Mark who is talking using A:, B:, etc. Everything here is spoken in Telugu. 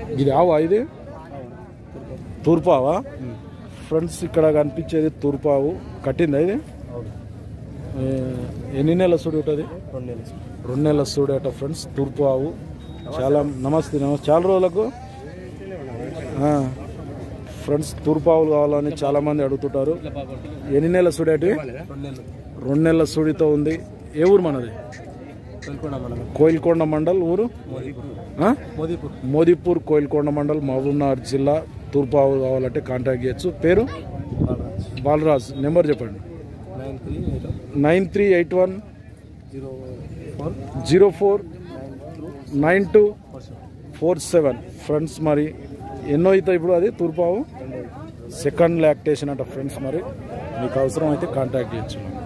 A: ఇది ఆవా ఇది తూర్పావా ఫ్రెండ్స్ ఇక్కడ కనిపించేది తూర్పావు కట్టిందా ఇది
B: అవును
A: ఏ, ఎన్ని నెలల సూడి ఉంటుంది
B: రెండు నెలలు
A: రెండు నెలల సూడి అట ఫ్రెండ్స్ తూర్పు ఆవు చాలా నమస్తే నమస్తే చాలా రోజులకు ఆ, ఫ్రెండ్స్ తూర్పు ఆవులు కావాలని చాలా మంది అడుగుతుంటారు ఎన్ని నెలల సూడి అటు
B: రెండు నెలలు
A: రెండు నెలల సూడితో ఉంది ఏ ఊరు మనది
B: కోల్కొండ మనం
A: కోయిల్కొండ మండల్ ఊరు
B: మోదీపూర్
A: ఆ?
B: మోదీపూర్
A: మోదీపూర్ కోయిల్కొండ మండల్ మహబూబ్నగర్ జిల్లా తూర్పు ఆవు కావాలంటే కాంటాక్ట్ చేయొచ్చు పేరు
B: బాలరాజ్
A: బాలరాజ్ నెంబర్ చెప్పండి
B: nine three eight
A: nine three eight one
B: zero four
A: zero four
B: nine two
A: nine two
B: four seven
A: four seven friends మరి ఎన్నో అవుతాయి ఇప్పుడు అది తూర్పావు
B: రెండు
A: సెకండ్ లాక్టేషన్ అంట ఫ్రెండ్స్ మరి మీకు అవసరం అయితే కాంటాక్ట్ చేయొచ్చు